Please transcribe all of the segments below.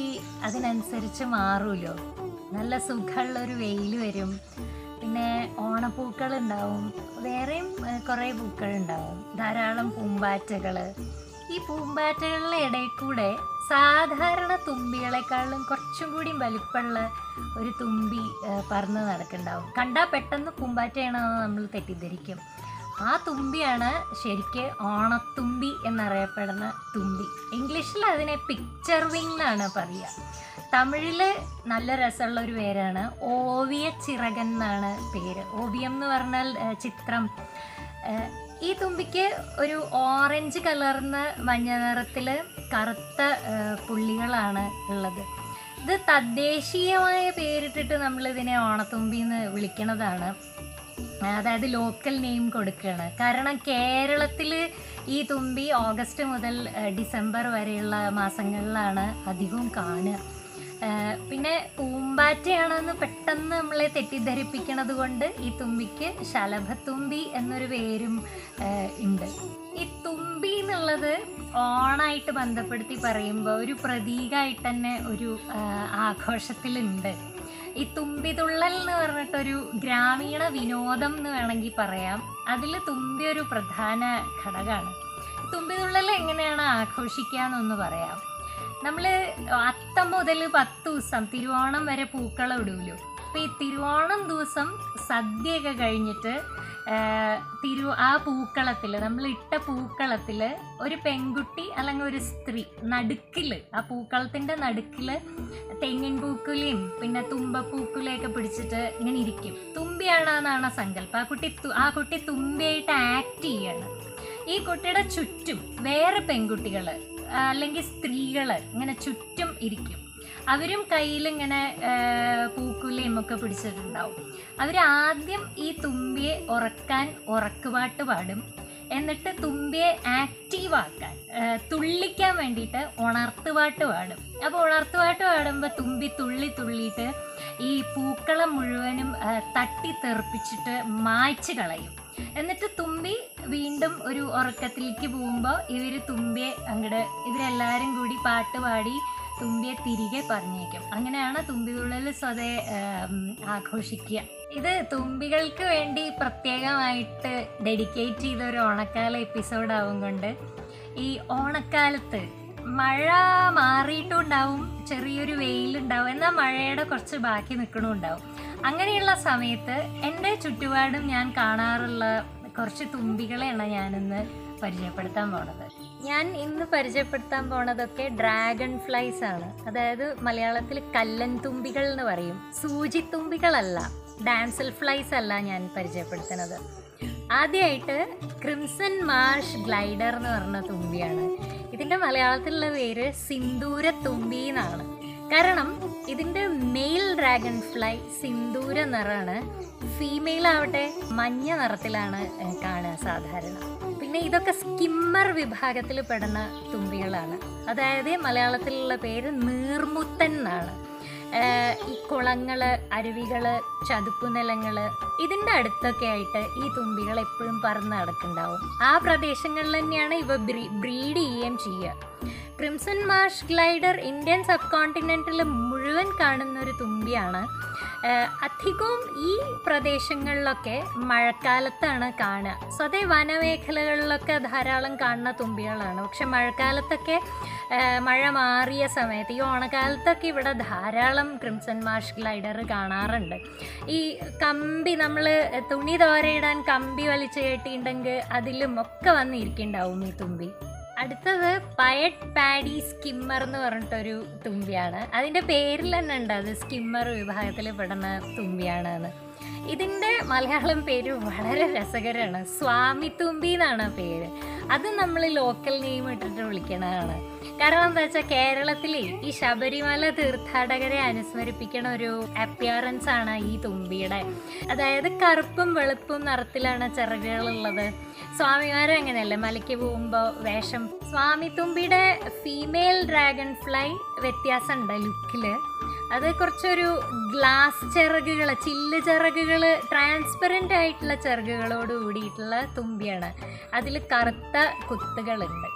അതിനനുസരിച്ച് മാറുമല്ലോ നല്ല സുഖമുള്ളൊരു വെയിൽ വരും പിന്നെ ഓണപ്പൂക്കൾ ഉണ്ടാവും വേറെയും ഏഹ്, കുറേ പൂക്കൾ ഉണ്ടാവും ധാരാളം പൂമ്പാറ്റകൾ ഈ പൂമ്പാറ്റകളുടെ ഇടയിൽ കൂടെ സാധാരണ തുമ്പികളെക്കാളും കുറച്ചും കൂടി വലിപ്പമുള്ള ഒരു തുമ്പി ഏഹ്, പറന്ന് നടക്കുന്നുണ്ടാവും കണ്ടാൽ പെട്ടെന്ന് പൂമ്പാറ്റയാണെന്ന് നമ്മൾ തെറ്റിദ്ധരിക്കും ആ തുമ്പിയാണ് ശരിക്ക് ഓണത്തുമ്പി എന്നറിയപ്പെടുന്ന തുമ്പി ഇംഗ്ലീഷിൽ അതിനെ പിക്ചർ വിങ് എന്നാണ് പറയുക തമിഴിൽ നല്ല രസമുള്ള ഒരു പേരാണ് ഓവിയ ചിറകൻ എന്നാണ് പേര് ഓവിയം എന്ന് പറഞ്ഞാൽ ഏഹ്, ചിത്രം ഏഹ്, ഈ തുമ്പിക്ക് ഒരു ഓറഞ്ച് കലർന്ന മഞ്ഞ നിറത്തിൽ കറുത്ത ഏഹ്, പുള്ളികളാണ് ഉള്ളത് ഇത് തദ്ദേശീയമായ പേരിട്ടിട്ട് നമ്മൾ ഇതിനെ ഓണത്തുമ്പി എന്ന് വിളിക്കണതാണ് അതായത് ലോക്കൽ നെയിം കൊടുക്കുകയാണ് കാരണം കേരളത്തിൽ ഈ തുമ്പി ഓഗസ്റ്റ് മുതൽ ഏഹ്, ഡിസംബർ വരെയുള്ള മാസങ്ങളിലാണ് അധികവും കാണുക ഏഹ്, പിന്നെ പൂമ്പാറ്റയാണെന്ന് പെട്ടെന്ന് നമ്മളെ തെറ്റിദ്ധരിപ്പിക്കണത് കൊണ്ട് ഈ തുമ്പിക്ക് ശലഭത്തുമ്പി എന്നൊരു പേരും ഏഹ്, ഉണ്ട് ഈ തുമ്പി എന്നുള്ളത് ഓണായിട്ട് ബന്ധപ്പെടുത്തി പറയുമ്പോൾ ഒരു പ്രതീകമായിട്ട് തന്നെ ഒരു ഏഹ്, ആഘോഷത്തിലുണ്ട് ഈ തുമ്പിതുള്ളൽ എന്ന് പറഞ്ഞിട്ടൊരു ഗ്രാമീണ വിനോദം എന്ന് വേണമെങ്കിൽ പറയാം അതിൽ തുമ്പി ഒരു പ്രധാന ഘടകമാണ് തുമ്പിതുള്ളൽ എങ്ങനെയാണ് ആഘോഷിക്കുക എന്നൊന്ന് പറയാം നമ്മൾ അത്തം മുതൽ പത്ത് ദിവസം തിരുവോണം വരെ പൂക്കളം ഇടുമല്ലോ അപ്പോൾ ഈ തിരുവോണം ദിവസം സദ്യയൊക്കെ കഴിഞ്ഞിട്ട് ആ, തിരു ആ പൂക്കളത്തിൽ നമ്മൾ ഇട്ട പൂക്കളത്തിൽ ഒരു പെൺകുട്ടി അല്ലെങ്കിൽ ഒരു സ്ത്രീ നടുക്കിൽ ആ പൂക്കളത്തിൻ്റെ നടുക്കിൽ തെങ്ങിൻ പൂക്കുലയും പിന്നെ തുമ്പപ്പൂക്കുലയൊക്കെ പിടിച്ചിട്ട് ഇങ്ങനെ ഇരിക്കും തുമ്പിയാണെന്നാണ് സങ്കല്പം ആ കുട്ടി തു- ആ കുട്ടി തുമ്പിയായിട്ട് ആക്ട് ചെയ്യാണ് ഈ കുട്ടിയുടെ ചുറ്റും വേറെ പെൺകുട്ടികൾ അല്ലെങ്കിൽ സ്ത്രീകൾ ഇങ്ങനെ ചുറ്റും ഇരിക്കും അവരും കയ്യിൽ ഇങ്ങനെ പൂക്കുലയും ഒക്കെ പിടിച്ചിട്ടുണ്ടാവും അവർ ആദ്യം ഈ തുമ്പിയെ ഉറക്കാൻ ഉറക്കുപാട്ട് പാടും എന്നിട്ട് തുമ്പിയെ ആക്റ്റീവ് ആക്കാൻ ആ, തുള്ളിക്കാൻ വേണ്ടിയിട്ട് ഉണർത്തുപാട്ട് പാടും അപ്പോൾ ഉണർത്തുപാട്ട് പാടുമ്പോൾ തുമ്പി തുള്ളി തുള്ളിയിട്ട് ഈ പൂക്കളം മുഴുവനും ആ, തട്ടി തെറിപ്പിച്ചിട്ട് മായ്ച്ച് കളയും എന്നിട്ട് തുമ്പി വീണ്ടും ഒരു ഉറക്കത്തിലേക്ക് പോകുമ്പോൾ ഇവർ തുമ്പിയെ അങ്ങോട്ട് ഇവരെല്ലാവരും കൂടി പാട്ട് പാടി തുമ്പിയെ തിരികെ പറഞ്ഞേക്കും അങ്ങനെയാണ് തുമ്പിതുള്ളൽ സ്വതേ ആം, ആഘോഷിക്കുക ഇത് തുമ്പികൾക്ക് വേണ്ടി പ്രത്യേകമായിട്ട് ഡെഡിക്കേറ്റ് ചെയ്ത ഒരു ഓണക്കാല എപ്പിസോഡാവും കൊണ്ട് ഈ ഓണക്കാലത്ത് മഴ മാറിയിട്ടുണ്ടാവും ചെറിയൊരു വെയിലുണ്ടാവും എന്നാൽ മഴയുടെ കുറച്ച് ബാക്കി നിൽക്കണമുണ്ടാവും അങ്ങനെയുള്ള സമയത്ത് എൻ്റെ ചുറ്റുപാടും ഞാൻ കാണാറുള്ള കുറച്ച് തുമ്പികളെയാണ് ഞാനിന്ന് പരിചയപ്പെടുത്താൻ പോണത് ഞാൻ ഇന്ന് പരിചയപ്പെടുത്താൻ പോണതൊക്കെ ഡ്രാഗൺ ഫ്ലൈസ് ആണ് അതായത് മലയാളത്തിൽ കല്ലൻ തുമ്പികൾ എന്ന് പറയും സൂചിത്തുമ്പികളല്ല ഡാൻസൽ ഫ്ലൈസ് അല്ല ഞാൻ പരിചയപ്പെടുത്തുന്നത് ആദ്യമായിട്ട് ക്രിംസൺ മാർഷ് ഗ്ലൈഡർ എന്ന് പറഞ്ഞ തുമ്പിയാണ് ഇതിൻ്റെ മലയാളത്തിലുള്ള പേര് സിന്ദൂര തുമ്പി എന്നാണ് കാരണം ഇതിൻ്റെ മെയിൽ ഡ്രാഗൺ ഫ്ലൈ സിന്ദൂര നിറമാണ് ഫീമെയിൽ ആവട്ടെ മഞ്ഞ നിറത്തിലാണ് ഏഹ്, കാണുക സാധാരണ പിന്നെ ഇതൊക്കെ സ്കിമ്മർ വിഭാഗത്തിൽ പെടുന്ന തുമ്പികളാണ് അതായത് മലയാളത്തിലുള്ള പേര് നീർമുത്തൻ എന്നാണ് ഏഹ്, ഈ കുളങ്ങള് അരുവികള് ചതുപ്പ് നിലങ്ങള് ഇതിൻ്റെ അടുത്തൊക്കെ ആയിട്ട് ഈ തുമ്പികൾ എപ്പോഴും പറന്ന് നടക്കുന്നുണ്ടാവും ആ പ്രദേശങ്ങളിൽ തന്നെയാണ് ഇവ ബ്രീഡ് ചെയ്യുകയും ചെയ്യുക ക്രിംസൺ മാർഷ് ഗ്ലൈഡർ ഇന്ത്യൻ സബ് കോണ്ടിനെൻറ്റിൽ മുഴുവൻ കാണുന്ന ഒരു തുമ്പിയാണ് ഏഹ് അധികവും ഈ പ്രദേശങ്ങളിലൊക്കെ മഴക്കാലത്താണ് കാണുക സ്വതേ വനമേഖലകളിലൊക്കെ ധാരാളം കാണുന്ന തുമ്പികളാണ് പക്ഷെ മഴക്കാലത്തൊക്കെ ഏഹ് മഴ മാറിയ സമയത്ത് ഈ ഓണക്കാലത്തൊക്കെ ഇവിടെ ധാരാളം ക്രിംസൺ മാർഷ് ഗ്ലൈഡർ കാണാറുണ്ട് ഈ കമ്പി നമ്മൾ തുണി തോരയിടാൻ കമ്പി വലിച്ചു കെട്ടിയിട്ടുണ്ടെങ്കിൽ അതിലും ഒക്കെ വന്നിരിക്കുന്നുണ്ടാവും ഈ തുമ്പി അടുത്തത് പയറ്റ് പാഡി സ്കിമ്മർ എന്ന് പറഞ്ഞിട്ടൊരു തുമ്പിയാണ് അതിൻ്റെ പേരിൽ തന്നെ ഉണ്ട് അത് സ്കിമ്മർ വിഭാഗത്തിൽ പെടുന്ന തുമ്പിയാണ് എന്ന് ഇതിൻ്റെ മലയാളം പേര് വളരെ രസകരമാണ് സ്വാമി തുമ്പി എന്നാണ് പേര് അത് നമ്മൾ ലോക്കൽ നെയിം ഇട്ടിട്ട് വിളിക്കണതാണ് കാരണം എന്താ വെച്ചാൽ കേരളത്തിലെ ഈ ശബരിമല തീർത്ഥാടകരെ അനുസ്മരിപ്പിക്കണ ഒരു അപ്പിയറൻസ് ആണ് ഈ തുമ്പിയുടെ അതായത് കറുപ്പും വെളുപ്പും നിറത്തിലാണ് ചിറകുകളുള്ളത് സ്വാമിമാരും അങ്ങനെയല്ലേ മലയ്ക്ക് പോകുമ്പോൾ വേഷം സ്വാമി തുമ്പിയുടെ ഫീമെയിൽ ഡ്രാഗൺ ഫ്ലൈ വ്യത്യാസമുണ്ട് ലുക്കിൽ അത് കുറച്ചൊരു ഗ്ലാസ് ചിറകുകൾ ചില്ല് ചിറകുകൾ ട്രാൻസ്പെറൻ്റ് ആയിട്ടുള്ള ചിറകുകളോട് കൂടിയിട്ടുള്ള തുമ്പിയാണ് അതിൽ കറുത്ത കുത്തുകളുണ്ട്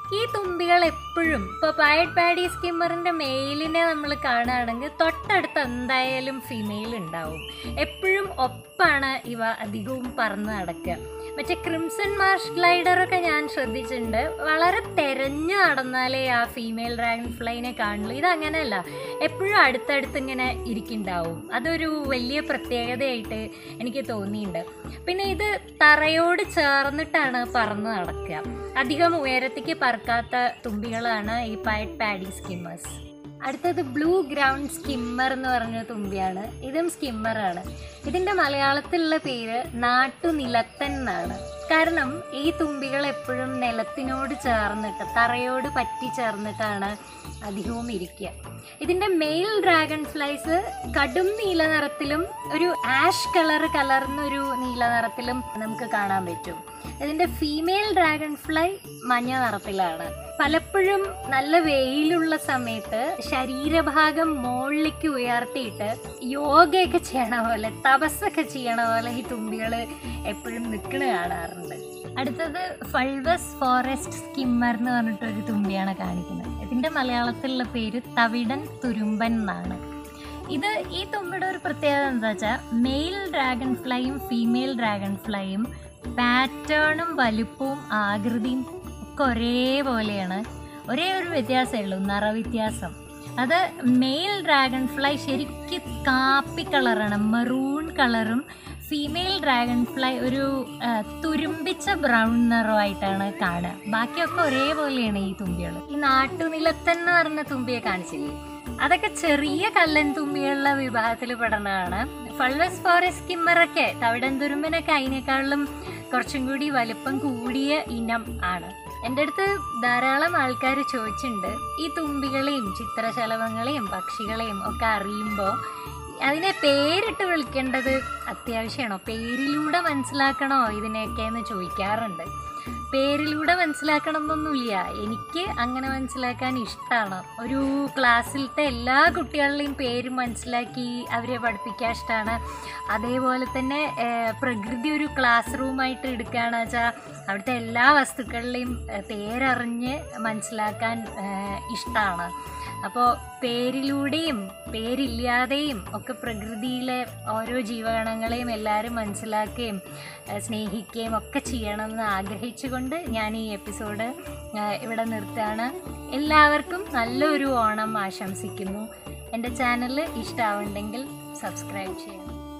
ഈ തുമ്പികൾ എപ്പോഴും ഇപ്പോൾ പയഡ് പാഡി സ്കിമ്മറിൻ്റെ മെയിലിനെ നമ്മൾ കാണുകയാണെങ്കിൽ തൊട്ടടുത്ത് എന്തായാലും ഫീമെയിൽ ഉണ്ടാവും എപ്പോഴും ഒപ്പാണ് ഇവ അധികവും പറന്ന് നടക്കുക മറ്റേ ക്രിംസൺ മാർഷ് ഗ്ലൈഡറൊക്കെ ഞാൻ ശ്രദ്ധിച്ചിട്ടുണ്ട് വളരെ തെരഞ്ഞു നടന്നാലേ ആ ഫീമെയിൽ ഡ്രാഗൺ ഫ്ലൈനെ കാണുള്ളൂ ഇതങ്ങനെയല്ല എപ്പോഴും അടുത്തടുത്ത് ഇങ്ങനെ ഇരിക്കുന്നുണ്ടാവും അതൊരു വലിയ പ്രത്യേകതയായിട്ട് എനിക്ക് തോന്നിയിട്ടുണ്ട് പിന്നെ ഇത് തറയോട് ചേർന്നിട്ടാണ് പറന്ന് നടക്കുക അധികം ഉയരത്തേക്ക് പറക്കാത്ത തുമ്പികളാണ് ഈ പയറ്റ് പാഡി സ്കിമ്മേഴ്സ് അടുത്തത് ബ്ലൂ ഗ്രൗണ്ട് സ്കിമ്മർ എന്ന് പറഞ്ഞ തുമ്പിയാണ് ഇതും സ്കിമ്മറാണ് ഇതിൻ്റെ മലയാളത്തിലുള്ള പേര് നാട്ടുനിലത്തൻ എന്നാണ് കാരണം ഈ തുമ്പികൾ എപ്പോഴും നിലത്തിനോട് ചേർന്നിട്ട് തറയോട് പറ്റി ചേർന്നിട്ടാണ് അധികവും ഇരിക്കുക ഇതിൻ്റെ മെയിൽ ഡ്രാഗൺ ഫ്ലൈസ് കടും നീല നിറത്തിലും ഒരു ആഷ് കളർ കലർന്നൊരു നീല നിറത്തിലും നമുക്ക് കാണാൻ പറ്റും ഇതിൻ്റെ ഫീമെയിൽ ഡ്രാഗൺ ഫ്ലൈ മഞ്ഞ നിറത്തിലാണ് പലപ്പോഴും നല്ല വെയിലുള്ള സമയത്ത് ശരീരഭാഗം മുകളിലേക്ക് ഉയർത്തിയിട്ട് യോഗയൊക്കെ ചെയ്യണ പോലെ തപസ്സൊക്കെ ചെയ്യണ പോലെ ഈ തുമ്പികൾ എപ്പോഴും നിൽക്കണ കാണാറുണ്ട് അടുത്തത് ഫൾവസ് ഫോറസ്റ്റ് സ്കിമ്മർ എന്ന് പറഞ്ഞിട്ടൊരു തുമ്പിയാണ് കാണിക്കുന്നത് ഇതിൻ്റെ മലയാളത്തിലുള്ള പേര് തവിടൻ തുരുമ്പൻ എന്നാണ് ഇത് ഈ തുമ്പിയുടെ ഒരു പ്രത്യേകത എന്താ വെച്ചാൽ മെയിൽ ഡ്രാഗൺ ഫ്ലൈയും ഫീമെയിൽ ഡ്രാഗൺ ഫ്ലൈയും പാറ്റേണും വലുപ്പവും ആകൃതിയും ഒക്കെ ഒരേപോലെയാണ് ഒരേ ഒരു വ്യത്യാസമേ ഉള്ളൂ നിറവ്യത്യാസം അത് മെയിൽ ഡ്രാഗൺ ഫ്ലൈ ശരിക്കും കാപ്പി കളറാണ് മെറൂൺ കളറും ഫീമെയിൽ ഡ്രാഗൺ ഫ്ലൈ ഒരു ആ, തുരുമ്പിച്ച ബ്രൗൺ നിറമായിട്ടാണ് കാണുക ബാക്കിയൊക്കെ ഒരേപോലെയാണ് ഈ തുമ്പികൾ ഈ നാട്ടുനിലത്തൻ എന്ന് പറഞ്ഞ തുമ്പിയെ കാണിച്ചില്ലേ അതൊക്കെ ചെറിയ കല്ലൻ തുമ്പികളുടെ വിഭാഗത്തിൽ പെടുന്നതാണ് ഫൾവസ് ഫോറസ്റ്റ് കിമ്മറൊക്കെ തവിടൻ തുരുമ്പിനൊക്കെ അതിനേക്കാളും കുറച്ചും കൂടി വലിപ്പം കൂടിയ ഇനം ആണ് എൻ്റെ അടുത്ത് ധാരാളം ആൾക്കാർ ചോദിച്ചിട്ടുണ്ട് ഈ തുമ്പികളെയും ചിത്രശലഭങ്ങളെയും പക്ഷികളെയും ഒക്കെ അറിയുമ്പോൾ അതിനെ പേരിട്ട് വിളിക്കേണ്ടത് അത്യാവശ്യമാണോ പേരിലൂടെ മനസ്സിലാക്കണോ ഇതിനെയൊക്കെ എന്ന് ചോദിക്കാറുണ്ട് പേരിലൂടെ മനസ്സിലാക്കണം എന്നൊന്നുമില്ല എനിക്ക് അങ്ങനെ മനസ്സിലാക്കാൻ ഇഷ്ടമാണ് ഒരു ക്ലാസ്സിലത്തെ എല്ലാ കുട്ടികളുടെയും പേര് മനസ്സിലാക്കി അവരെ പഠിപ്പിക്കാൻ ഇഷ്ടമാണ് അതേപോലെ തന്നെ ഏഹ്, പ്രകൃതി ഒരു ക്ലാസ് റൂമായിട്ട് എടുക്കുകയാണെന്ന് വെച്ചാൽ അവിടുത്തെ എല്ലാ വസ്തുക്കളുടെയും ഏഹ്, പേരറിഞ്ഞ് മനസ്സിലാക്കാൻ ഇഷ്ടമാണ് അപ്പോൾ പേരിലൂടെയും പേരില്ലാതെയും ഒക്കെ പ്രകൃതിയിലെ ഓരോ ജീവഗണങ്ങളെയും എല്ലാവരും മനസ്സിലാക്കുകയും ഏഹ് സ്നേഹിക്കുകയും ഒക്കെ ചെയ്യണമെന്ന് ആഗ്രഹിച്ചുകൊണ്ട് ഞാൻ ഈ എപ്പിസോഡ് ഏഹ് ഇവിടെ നിർത്തുകയാണ് എല്ലാവർക്കും നല്ലൊരു ഓണം ആശംസിക്കുന്നു എൻ്റെ ചാനൽ ഇഷ്ടമാവുണ്ടെങ്കിൽ സബ്സ്ക്രൈബ് ചെയ്യണം